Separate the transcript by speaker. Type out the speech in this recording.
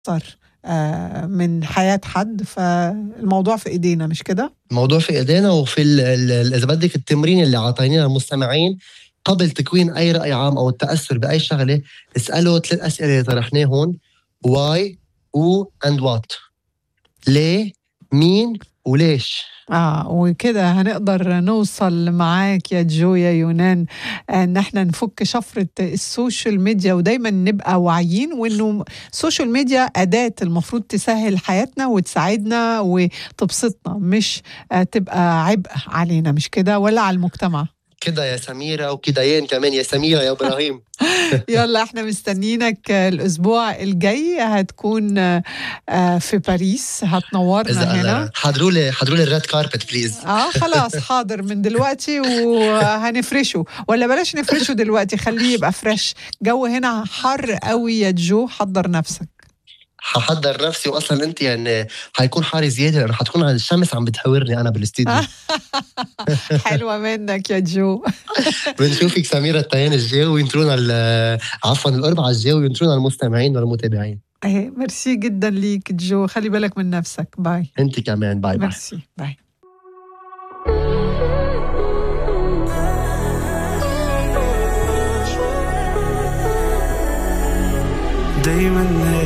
Speaker 1: تأثر آه، من حياة حد فالموضوع في إيدينا مش كده؟
Speaker 2: الموضوع في ايدينا وفي ال- ال- اذا بدك التمرين اللي عطيناه للمستمعين قبل تكوين اي راي عام او التاثر باي شغله اسالوا ثلاث اسئله اللي طرحناهم واي و اند وات ليه مين وليش
Speaker 1: اه وكده هنقدر نوصل معاك يا جو يا يونان ان احنا نفك شفرة السوشيال ميديا ودايما نبقى واعيين وانه السوشيال ميديا أداة المفروض تسهل حياتنا وتساعدنا وتبسطنا مش آه، تبقى عبء علينا مش كده ولا على المجتمع
Speaker 2: كده يا سميره وكديان كمان يا سميره يا ابراهيم
Speaker 1: يلا احنا مستنيينك الاسبوع الجاي هتكون آه، في باريس هتنورنا
Speaker 2: اذا
Speaker 1: هنا
Speaker 2: انا حضروا لي حضروا لي الريد كاربت بليز
Speaker 1: اه خلاص حاضر من دلوقتي وهنفرشه ولا بلاش نفرشه دلوقتي خليه يبقى فريش جو هنا حر قوي يا جو حضر نفسك
Speaker 2: ححضر نفسي واصلا انت يعني حيكون حاري زياده لانه حتكون على الشمس عم بتحاورني انا بالاستديو
Speaker 1: حلوة منك يا جو
Speaker 2: بنشوفك سميره التيان الجاي وينطرونا ال- عفوا الاربعاء الجاي وينطرونا المستمعين والمتابعين
Speaker 1: ايه ميرسي جدا ليك جو خلي بالك من نفسك باي
Speaker 2: انت كمان باي باي
Speaker 1: ميرسي باي